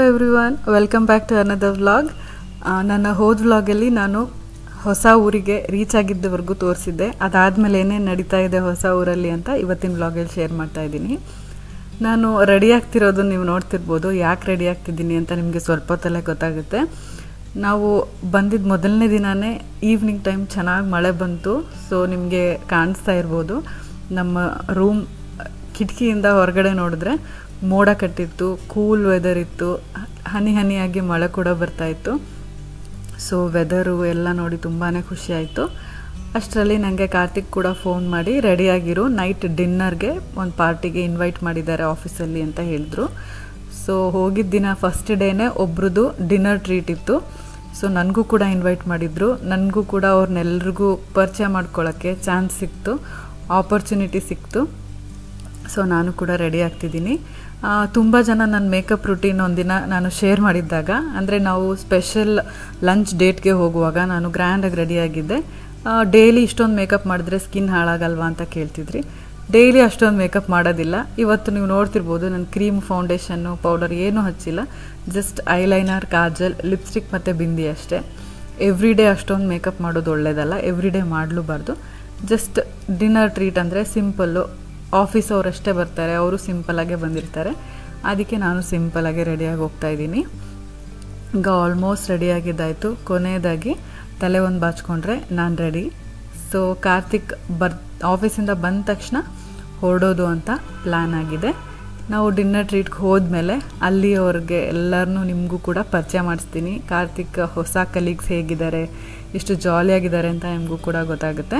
every everyone welcome back to another vlog ನನ್ನ ಹೋದ ವ್ಲಾಗಲ್ಲಿ ನಾನು ಹೊಸ ಊರಿಗೆ ರೀಚ್ ಆಗಿದ್ದವರೆಗೂ ತೋರಿಸಿದ್ದೆ ಅದಾದಮೇಲೆ ಏನೇನು ನಡೀತಾ ಇದೆ ಹೊಸ ಊರಲ್ಲಿ ಅಂತ ಇವತ್ತಿನ ವ್ಲಾಗಲ್ಲಿ ಶೇರ್ ಮಾಡ್ತಾ ಇದ್ದೀನಿ ನಾನು ರೆಡಿ ಆಗ್ತಿರೋದು ನೀವು ನೋಡ್ತಿರ್ಬೋದು ಯಾಕೆ ರೆಡಿ ಆಗ್ತಿದ್ದೀನಿ ಅಂತ ನಿಮಗೆ ಸ್ವಲ್ಪ ಹೊತ್ತಲ್ಲೇ ಗೊತ್ತಾಗುತ್ತೆ ನಾವು ಬಂದಿದ್ದ ಮೊದಲನೇ ದಿನವೇ ಈವ್ನಿಂಗ್ ಟೈಮ್ ಚೆನ್ನಾಗಿ ಮಳೆ ಬಂತು ಸೊ ನಿಮಗೆ ಕಾಣಿಸ್ತಾ ಇರ್ಬೋದು ನಮ್ಮ ರೂಮ್ ಕಿಟಕಿಯಿಂದ ಹೊರಗಡೆ ನೋಡಿದ್ರೆ ಮೋಡ ಕಟ್ಟಿತ್ತು ಕೂಲ್ ವೆದರ್ ಇತ್ತು ಹನಿ ಹನಿಯಾಗಿ ಮಳೆ ಕೂಡ ಬರ್ತಾ ಇತ್ತು ಸೊ ವೆದರು ಎಲ್ಲ ನೋಡಿ ತುಂಬಾ ಖುಷಿ ಆಯಿತು ಅಷ್ಟರಲ್ಲಿ ನನಗೆ ಕಾರ್ತಿಕ್ ಕೂಡ ಫೋನ್ ಮಾಡಿ ರೆಡಿಯಾಗಿರು ನೈಟ್ ಡಿನ್ನರ್ಗೆ ಒಂದು ಪಾರ್ಟಿಗೆ ಇನ್ವೈಟ್ ಮಾಡಿದ್ದಾರೆ ಆಫೀಸಲ್ಲಿ ಅಂತ ಹೇಳಿದ್ರು ಸೊ ಹೋಗಿದ್ದ ದಿನ ಫಸ್ಟ್ ಡೇನೇ ಒಬ್ರದ್ದು ಡಿನ್ನರ್ ಟ್ರೀಟ್ ಇತ್ತು ಸೊ ನನಗೂ ಕೂಡ ಇನ್ವೈಟ್ ಮಾಡಿದರು ನನಗೂ ಕೂಡ ಅವ್ರನ್ನೆಲ್ರಿಗೂ ಪರಿಚಯ ಮಾಡ್ಕೊಳ್ಳೋಕ್ಕೆ ಚಾನ್ಸ್ ಸಿಕ್ತು ಆಪರ್ಚುನಿಟಿ ಸಿಕ್ತು ಸೊ ನಾನು ಕೂಡ ರೆಡಿ ಆಗ್ತಿದ್ದೀನಿ ತುಂಬ ಜನ ನನ್ನ ಮೇಕಪ್ ರುಟೀನ್ ಒಂದಿನ ನಾನು ಶೇರ್ ಮಾಡಿದ್ದಾಗ ಅಂದರೆ ನಾವು ಸ್ಪೆಷಲ್ ಲಂಚ್ ಡೇಟ್ಗೆ ಹೋಗುವಾಗ ನಾನು ಗ್ರ್ಯಾಂಡಾಗಿ ರೆಡಿಯಾಗಿದ್ದೆ ಡೈಲಿ ಇಷ್ಟೊಂದು ಮೇಕಪ್ ಮಾಡಿದ್ರೆ ಸ್ಕಿನ್ ಹಾಳಾಗಲ್ವಾ ಅಂತ ಕೇಳ್ತಿದ್ರಿ ಡೈಲಿ ಅಷ್ಟೊಂದು ಮೇಕಪ್ ಮಾಡೋದಿಲ್ಲ ಇವತ್ತು ನೀವು ನೋಡ್ತಿರ್ಬೋದು ನನ್ನ ಕ್ರೀಮ್ ಫೌಂಡೇಶನ್ನು ಪೌಡರ್ ಏನೂ ಹಚ್ಚಿಲ್ಲ ಜಸ್ಟ್ ಐಲೈನರ್ ಕಾಜಲ್ ಲಿಪ್ಸ್ಟಿಕ್ ಮತ್ತು ಬಿಂದಿ ಅಷ್ಟೇ ಎವ್ರಿ ಡೇ ಅಷ್ಟೊಂದು ಮೇಕಪ್ ಮಾಡೋದು ಒಳ್ಳೇದಲ್ಲ ಎವ್ರಿ ಡೇ ಮಾಡಲೂಬಾರ್ದು ಜಸ್ಟ್ ಡಿನ್ನರ್ ಟ್ರೀಟ್ ಅಂದರೆ ಸಿಂಪಲ್ಲು ಆಫೀಸ್ ಅವರಷ್ಟೇ ಬರ್ತಾರೆ ಅವರು ಸಿಂಪಲಾಗೇ ಬಂದಿರ್ತಾರೆ ಅದಕ್ಕೆ ನಾನು ಸಿಂಪಲಾಗೆ ರೆಡಿಯಾಗಿ ಹೋಗ್ತಾ ಇದ್ದೀನಿ ಈಗ ಆಲ್ಮೋಸ್ಟ್ ರೆಡಿಯಾಗಿದ್ದಾಯಿತು ಕೊನೆಯದಾಗಿ ತಲೆ ಒಂದು ಬಾಚ್ಕೊಂಡ್ರೆ ನಾನು ರೆಡಿ ಸೊ ಕಾರ್ತಿಕ್ ಬರ್ ಆಫೀಸಿಂದ ಬಂದ ತಕ್ಷಣ ಹೊರಡೋದು ಅಂತ ಪ್ಲ್ಯಾನ್ ಆಗಿದೆ ನಾವು ಡಿನ್ನರ್ ಟ್ರೀಟ್ಗೆ ಹೋದ್ಮೇಲೆ ಅಲ್ಲಿಯವ್ರಿಗೆ ಎಲ್ಲರನ್ನೂ ನಿಮಗೂ ಕೂಡ ಪರಿಚಯ ಮಾಡಿಸ್ತೀನಿ ಕಾರ್ತಿಕ್ ಹೊಸ ಕಲೀಗ್ಸ್ ಹೇಗಿದ್ದಾರೆ ಎಷ್ಟು ಜಾಲಿಯಾಗಿದ್ದಾರೆ ಅಂತ ನಿಮಗೂ ಕೂಡ ಗೊತ್ತಾಗುತ್ತೆ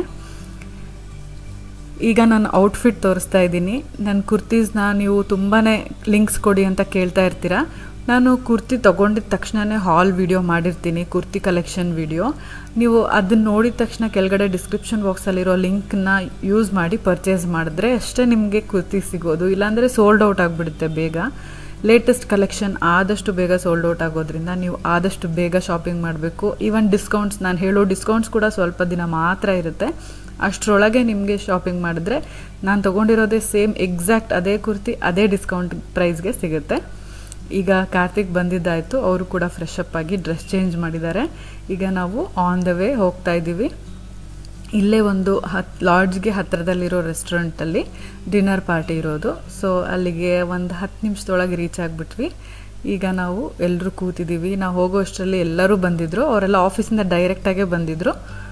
ಈಗ ನಾನು ಔಟ್ಫಿಟ್ ತೋರಿಸ್ತಾ ಇದ್ದೀನಿ ನನ್ನ ಕುರ್ತೀಸ್ನ ನೀವು ತುಂಬಾ ಲಿಂಕ್ಸ್ ಕೊಡಿ ಅಂತ ಕೇಳ್ತಾ ಇರ್ತೀರಾ ನಾನು ಕುರ್ತಿ ತೊಗೊಂಡಿದ್ದ ತಕ್ಷಣವೇ ಹಾಲ್ ವಿಡಿಯೋ ಮಾಡಿರ್ತೀನಿ ಕುರ್ತಿ ಕಲೆಕ್ಷನ್ ವಿಡಿಯೋ ನೀವು ಅದನ್ನ ನೋಡಿದ ತಕ್ಷಣ ಕೆಳಗಡೆ ಡಿಸ್ಕ್ರಿಪ್ಷನ್ ಬಾಕ್ಸಲ್ಲಿರೋ ಲಿಂಕ್ನ ಯೂಸ್ ಮಾಡಿ ಪರ್ಚೇಸ್ ಮಾಡಿದ್ರೆ ಅಷ್ಟೇ ನಿಮಗೆ ಕುರ್ತಿ ಸಿಗೋದು ಇಲ್ಲಾಂದರೆ ಸೋಲ್ಡ್ ಔಟ್ ಆಗಿಬಿಡುತ್ತೆ ಬೇಗ ಲೇಟೆಸ್ಟ್ ಕಲೆಕ್ಷನ್ ಆದಷ್ಟು ಬೇಗ ಸೋಲ್ಡ್ ಔಟ್ ಆಗೋದ್ರಿಂದ ನೀವು ಆದಷ್ಟು ಬೇಗ ಶಾಪಿಂಗ್ ಮಾಡಬೇಕು ಈವನ್ ಡಿಸ್ಕೌಂಟ್ಸ್ ನಾನು ಹೇಳೋ ಡಿಸ್ಕೌಂಟ್ಸ್ ಕೂಡ ಸ್ವಲ್ಪ ದಿನ ಮಾತ್ರ ಇರುತ್ತೆ ಅಷ್ಟರೊಳಗೆ ನಿಮಗೆ ಶಾಪಿಂಗ್ ಮಾಡಿದ್ರೆ ನಾನು ತೊಗೊಂಡಿರೋದೇ ಸೇಮ್ ಎಕ್ಸಾಕ್ಟ್ ಅದೇ ಕುರ್ತಿ ಅದೇ ಡಿಸ್ಕೌಂಟ್ ಪ್ರೈಸ್ಗೆ ಸಿಗುತ್ತೆ ಈಗ ಕಾರ್ತಿಕ್ ಬಂದಿದ್ದಾಯಿತು ಅವರು ಕೂಡ ಫ್ರೆಶ್ ಅಪ್ ಆಗಿ ಡ್ರೆಸ್ ಚೇಂಜ್ ಮಾಡಿದ್ದಾರೆ ಈಗ ನಾವು ಆನ್ ದ ವೇ ಹೋಗ್ತಾ ಇದ್ದೀವಿ ಇಲ್ಲೇ ಒಂದು ಹತ್ ಲಾಡ್ಜ್ಗೆ ಹತ್ತಿರದಲ್ಲಿರೋ ರೆಸ್ಟೋರೆಂಟಲ್ಲಿ ಡಿನ್ನರ್ ಪಾರ್ಟಿ ಇರೋದು ಸೊ ಅಲ್ಲಿಗೆ ಒಂದು ಹತ್ತು ನಿಮಿಷದೊಳಗೆ ರೀಚ್ ಆಗಿಬಿಟ್ವಿ ಈಗ ನಾವು ಎಲ್ಲರೂ ಕೂತಿದ್ದೀವಿ ನಾವು ಹೋಗೋ ಅಷ್ಟರಲ್ಲಿ ಎಲ್ಲರೂ ಬಂದಿದ್ದರು ಅವರೆಲ್ಲ ಆಫೀಸಿಂದ ಡೈರೆಕ್ಟಾಗೇ ಬಂದಿದ್ದರು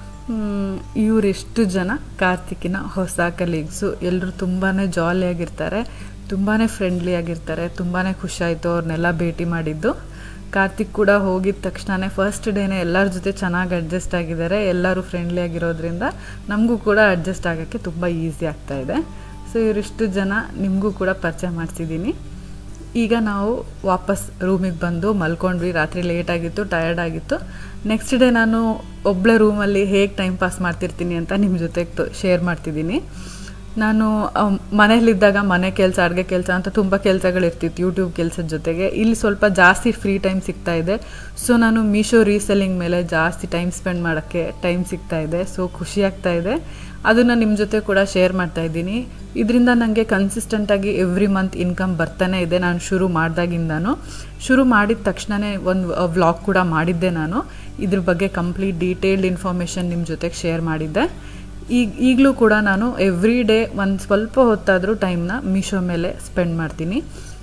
ಇವರೆಷ್ಟು ಜನ ಕಾರ್ತಿಕಿನ ಹೊಸ ಕಲೀಗ್ಸು ಎಲ್ಲರೂ ತುಂಬಾ ಜಾಲಿಯಾಗಿರ್ತಾರೆ ತುಂಬಾ ಫ್ರೆಂಡ್ಲಿ ಆಗಿರ್ತಾರೆ ತುಂಬಾ ಖುಷಿಯಾಯಿತು ಅವ್ರನ್ನೆಲ್ಲ ಭೇಟಿ ಮಾಡಿದ್ದು ಕಾರ್ತಿಕ್ ಕೂಡ ಹೋಗಿದ ತಕ್ಷಣವೇ ಫಸ್ಟ್ ಡೇನೇ ಎಲ್ಲರ ಜೊತೆ ಚೆನ್ನಾಗಿ ಅಡ್ಜಸ್ಟ್ ಆಗಿದ್ದಾರೆ ಎಲ್ಲರೂ ಫ್ರೆಂಡ್ಲಿ ಆಗಿರೋದ್ರಿಂದ ನಮಗೂ ಕೂಡ ಅಡ್ಜಸ್ಟ್ ಆಗೋಕ್ಕೆ ತುಂಬ ಈಸಿ ಆಗ್ತಾ ಇದೆ ಸೊ ಇವರಿಷ್ಟು ಜನ ನಿಮಗೂ ಕೂಡ ಪರಿಚಯ ಮಾಡಿಸಿದ್ದೀನಿ ಈಗ ನಾವು ವಾಪಸ್ ರೂಮಿಗೆ ಬಂದು ಮಲ್ಕೊಂಡ್ವಿ ರಾತ್ರಿ ಲೇಟ್ ಆಗಿತ್ತು ಟಯರ್ಡ್ ಆಗಿತ್ತು ನೆಕ್ಸ್ಟ್ ಡೇ ನಾನು ಒಬ್ಬಳೆ ರೂಮಲ್ಲಿ ಹೇಗೆ ಟೈಮ್ ಪಾಸ್ ಮಾಡ್ತಿರ್ತೀನಿ ಅಂತ ನಿಮ್ಮ ಜೊತೆಗೆ ಶೇರ್ ಮಾಡ್ತಿದ್ದೀನಿ ನಾನು ಮನೇಲಿದ್ದಾಗ ಮನೆ ಕೆಲಸ ಅಡುಗೆ ಕೆಲಸ ಅಂತ ತುಂಬ ಕೆಲಸಗಳಿರ್ತಿತ್ತು ಯೂಟ್ಯೂಬ್ ಕೆಲಸದ ಜೊತೆಗೆ ಇಲ್ಲಿ ಸ್ವಲ್ಪ ಜಾಸ್ತಿ ಫ್ರೀ ಟೈಮ್ ಸಿಗ್ತಾ ಇದೆ ಸೊ ನಾನು ಮೀಶೋ ರೀಸೆಲ್ಲಿಂಗ್ ಮೇಲೆ ಜಾಸ್ತಿ ಟೈಮ್ ಸ್ಪೆಂಡ್ ಮಾಡೋಕ್ಕೆ ಟೈಮ್ ಸಿಗ್ತಾ ಇದೆ ಸೊ ಖುಷಿ ಆಗ್ತಾ ಇದೆ ಅದನ್ನು ನಿಮ್ಮ ಜೊತೆ ಕೂಡ ಶೇರ್ ಮಾಡ್ತಾ ಇದ್ದೀನಿ ಇದರಿಂದ ನನಗೆ ಕನ್ಸಿಸ್ಟೆಂಟಾಗಿ ಎವ್ರಿ ಮಂತ್ ಇನ್ಕಮ್ ಬರ್ತಾನೆ ಇದೆ ನಾನು ಶುರು ಮಾಡಿದಾಗಿಂದನೂ ಶುರು ಮಾಡಿದ ತಕ್ಷಣವೇ ಒಂದು ವ್ಲಾಗ್ ಕೂಡ ಮಾಡಿದ್ದೆ ನಾನು ಇದ್ರ ಬಗ್ಗೆ ಕಂಪ್ಲೀಟ್ ಡೀಟೇಲ್ಡ್ ಇನ್ಫಾರ್ಮೇಷನ್ ನಿಮ್ಮ ಜೊತೆಗೆ ಶೇರ್ ಮಾಡಿದ್ದೆ ಈಗ ಈಗಲೂ ಕೂಡ ನಾನು ಎವ್ರಿ ಡೇ ಒಂದು ಸ್ವಲ್ಪ ಹೊತ್ತಾದರೂ ಟೈಮ್ನ ಮೀಶೋ ಮೇಲೆ ಸ್ಪೆಂಡ್ ಮಾಡ್ತೀನಿ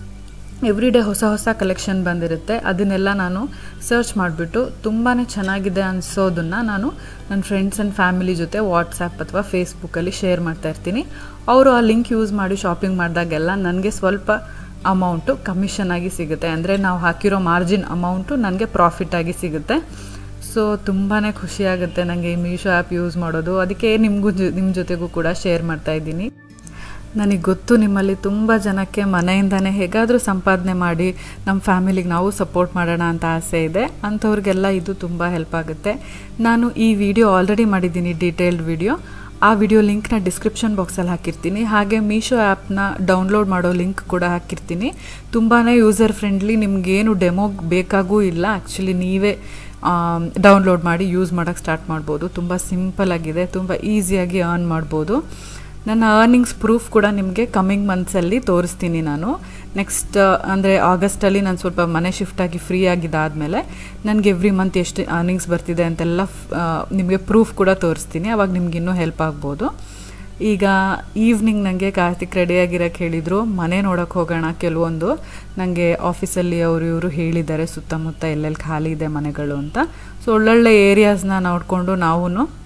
ಎವ್ರಿ ಡೇ ಹೊಸ ಹೊಸ ಕಲೆಕ್ಷನ್ ಬಂದಿರುತ್ತೆ ಅದನ್ನೆಲ್ಲ ನಾನು ಸರ್ಚ್ ಮಾಡಿಬಿಟ್ಟು ತುಂಬಾ ಚೆನ್ನಾಗಿದೆ ಅನಿಸೋದನ್ನು ನಾನು ನನ್ನ ಫ್ರೆಂಡ್ಸ್ ಆ್ಯಂಡ್ ಫ್ಯಾಮಿಲಿ ಜೊತೆ ವಾಟ್ಸಪ್ ಅಥವಾ ಫೇಸ್ಬುಕ್ಕಲ್ಲಿ ಶೇರ್ ಮಾಡ್ತಾ ಇರ್ತೀನಿ ಅವರು ಆ ಲಿಂಕ್ ಯೂಸ್ ಮಾಡಿ ಶಾಪಿಂಗ್ ಮಾಡಿದಾಗೆಲ್ಲ ನನಗೆ ಸ್ವಲ್ಪ ಅಮೌಂಟು ಕಮಿಷನ್ ಆಗಿ ಸಿಗುತ್ತೆ ಅಂದರೆ ನಾವು ಹಾಕಿರೋ ಮಾರ್ಜಿನ್ ಅಮೌಂಟು ನನಗೆ ಪ್ರಾಫಿಟ್ ಆಗಿ ಸಿಗುತ್ತೆ ಸೊ ತುಂಬಾ ಖುಷಿಯಾಗುತ್ತೆ ನನಗೆ ಈ ಮೀಶೋ ಆ್ಯಪ್ ಯೂಸ್ ಮಾಡೋದು ಅದಕ್ಕೆ ನಿಮಗೂ ಜೊ ನಿಮ್ಮ ಜೊತೆಗೂ ಕೂಡ ಶೇರ್ ಮಾಡ್ತಾ ಇದ್ದೀನಿ ನನಗೆ ಗೊತ್ತು ನಿಮ್ಮಲ್ಲಿ ತುಂಬ ಜನಕ್ಕೆ ಮನೆಯಿಂದನೇ ಹೇಗಾದರೂ ಸಂಪಾದನೆ ಮಾಡಿ ನಮ್ಮ ಫ್ಯಾಮಿಲಿಗೆ ನಾವು ಸಪೋರ್ಟ್ ಮಾಡೋಣ ಅಂತ ಆಸೆ ಇದೆ ಅಂಥವ್ರಿಗೆಲ್ಲ ಇದು ತುಂಬ ಹೆಲ್ಪ್ ಆಗುತ್ತೆ ನಾನು ಈ ವಿಡಿಯೋ ಆಲ್ರೆಡಿ ಮಾಡಿದ್ದೀನಿ ಡೀಟೇಲ್ಡ್ ವಿಡಿಯೋ ಆ ವಿಡಿಯೋ ಲಿಂಕ್ನ ಡಿಸ್ಕ್ರಿಪ್ಷನ್ ಬಾಕ್ಸಲ್ಲಿ ಹಾಕಿರ್ತೀನಿ ಹಾಗೆ ಮೀಶೋ ಆ್ಯಪ್ನ ಡೌನ್ಲೋಡ್ ಮಾಡೋ ಲಿಂಕ್ ಕೂಡ ಹಾಕಿರ್ತೀನಿ ತುಂಬಾ ಯೂಸರ್ ಫ್ರೆಂಡ್ಲಿ ನಿಮಗೇನು ಡೆಮೋ ಬೇಕಾಗೂ ಇಲ್ಲ ಆ್ಯಕ್ಚುಲಿ ನೀವೇ ಡೌನ್ಲೋಡ್ ಮಾಡಿ ಯೂಸ್ ಮಾಡೋಕ್ಕೆ ಸ್ಟಾರ್ಟ್ ಮಾಡ್ಬೋದು ತುಂಬ ಸಿಂಪಲ್ ಆಗಿದೆ ತುಂಬ ಈಸಿಯಾಗಿ ಅರ್ನ್ ಮಾಡ್ಬೋದು ನನ್ನ ಅರ್ನಿಂಗ್ಸ್ ಪ್ರೂಫ್ ಕೂಡ ನಿಮಗೆ ಕಮ್ಮಿಂಗ್ ಮಂತ್ಸಲ್ಲಿ ತೋರಿಸ್ತೀನಿ ನಾನು ನೆಕ್ಸ್ಟ್ ಅಂದರೆ ಆಗಸ್ಟಲ್ಲಿ ನಾನು ಸ್ವಲ್ಪ ಮನೆ ಶಿಫ್ಟ್ ಆಗಿ ಫ್ರೀ ಆಗಿದ್ದಾದಮೇಲೆ ನನಗೆ ಎವ್ರಿ ಮಂತ್ ಎಷ್ಟು ಅರ್ನಿಂಗ್ಸ್ ಬರ್ತಿದೆ ಅಂತೆಲ್ಲ ನಿಮಗೆ ಪ್ರೂಫ್ ಕೂಡ ತೋರಿಸ್ತೀನಿ ಅವಾಗ ನಿಮ್ಗೆ ಇನ್ನೂ ಹೆಲ್ಪ್ ಆಗ್ಬೋದು ಈಗ ಈವ್ನಿಂಗ್ ನನಗೆ ಕಾರ್ತಿಕ್ ರೆಡಿಯಾಗಿರೋಕ್ಕೆ ಹೇಳಿದರು ಮನೆ ನೋಡೋಕೆ ಹೋಗೋಣ ಕೆಲವೊಂದು ನನಗೆ ಆಫೀಸಲ್ಲಿ ಅವರು ಇವರು ಹೇಳಿದ್ದಾರೆ ಸುತ್ತಮುತ್ತ ಎಲ್ಲೆಲ್ಲಿ ಖಾಲಿ ಇದೆ ಮನೆಗಳು ಅಂತ ಸೊ ಒಳ್ಳೊಳ್ಳೆ ಏರಿಯಾಸ್ನ ನೋಡಿಕೊಂಡು ನಾವು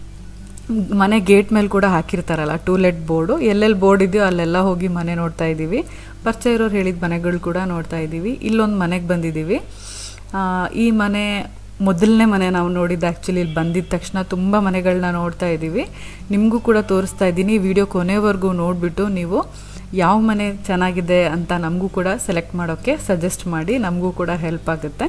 ಮನೆ ಗೇಟ್ ಮೇಲೆ ಕೂಡ ಹಾಕಿರ್ತಾರಲ್ಲ ಟೂಲೆಟ್ ಬೋರ್ಡು ಎಲ್ಲೆಲ್ಲಿ ಬೋರ್ಡ್ ಇದೆಯೋ ಅಲ್ಲೆಲ್ಲ ಹೋಗಿ ಮನೆ ನೋಡ್ತಾ ಇದ್ದೀವಿ ಪರಿಚಯ ಇರೋರು ಹೇಳಿದ ಮನೆಗಳು ಕೂಡ ನೋಡ್ತಾ ಇದ್ದೀವಿ ಇಲ್ಲೊಂದು ಮನೆಗೆ ಬಂದಿದ್ದೀವಿ ಈ ಮನೆ ಮೊದಲನೇ ಮನೆ ನಾವು ನೋಡಿದ್ದು ಆ್ಯಕ್ಚುಲಿ ಇಲ್ಲಿ ಬಂದಿದ್ದ ತಕ್ಷಣ ತುಂಬ ಮನೆಗಳನ್ನ ನೋಡ್ತಾ ಇದ್ದೀವಿ ನಿಮಗೂ ಕೂಡ ತೋರಿಸ್ತಾ ಇದ್ದೀನಿ ವಿಡಿಯೋ ಕೊನೆವರೆಗೂ ನೋಡಿಬಿಟ್ಟು ನೀವು ಯಾವ ಮನೆ ಚೆನ್ನಾಗಿದೆ ಅಂತ ನಮಗೂ ಕೂಡ ಸೆಲೆಕ್ಟ್ ಮಾಡೋಕ್ಕೆ ಸಜೆಸ್ಟ್ ಮಾಡಿ ನಮಗೂ ಕೂಡ ಹೆಲ್ಪ್ ಆಗುತ್ತೆ